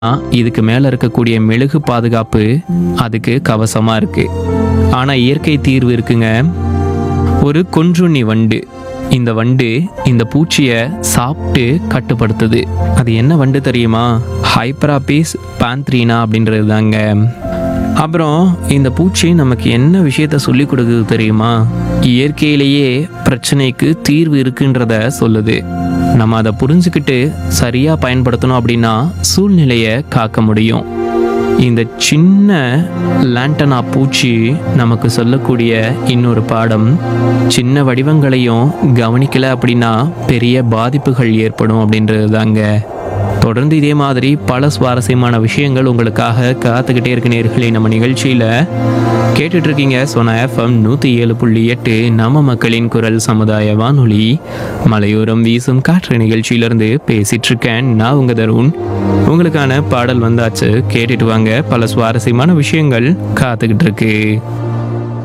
இதுக்கு மேல இருக்கக்கூடிய மெழுகு பாதுகாப்பு அதுக்கு கவசமா இருக்கு ஆனா இயற்கை தீர்வு இருக்குங்க ஒரு கொன்றுண்ணி வண்டு இந்த வண்டு இந்த பூச்சியை சாப்பிட்டு கட்டுப்படுத்துது அது என்ன வண்டு தெரியுமா ஹைப்ராபீஸ் பாந்த்ரீனா அப்படின்றது தாங்க அப்புறம் இந்த பூச்சி நமக்கு என்ன விஷயத்த சொல்லி கொடுக்குது தெரியுமா இயற்கையிலேயே பிரச்சனைக்கு தீர்வு இருக்குன்றத சொல்லுது நம்ம அதை புரிஞ்சுக்கிட்டு சரியா பயன்படுத்தணும் அப்படின்னா சூழ்நிலையை காக்க முடியும் இந்த சின்ன லேண்டனா பூச்சி நமக்கு சொல்லக்கூடிய இன்னொரு பாடம் சின்ன வடிவங்களையும் கவனிக்கல அப்படின்னா பெரிய பாதிப்புகள் ஏற்படும் அப்படின்றது தாங்க தொடர்ந்து இதே மாதிரி பல சுவாரஸ்யமான விஷயங்கள் உங்களுக்காக காத்துக்கிட்டே இருக்க நேர்களே நம்ம நிகழ்ச்சியில் கேட்டுட்டு இருக்கீங்க சோனா எஃப்எம் நூற்றி ஏழு புள்ளி எட்டு நம்ம மக்களின் குரல் சமுதாய வானொலி மலையோரம் வீசும் காற்று நிகழ்ச்சியிலிருந்து பேசிட்டு இருக்கேன் நான் உங்க தருண் உங்களுக்கான பாடல் வந்தாச்சு கேட்டுட்டு வாங்க பல சுவாரஸ்யமான விஷயங்கள் காத்துக்கிட்டு இருக்கு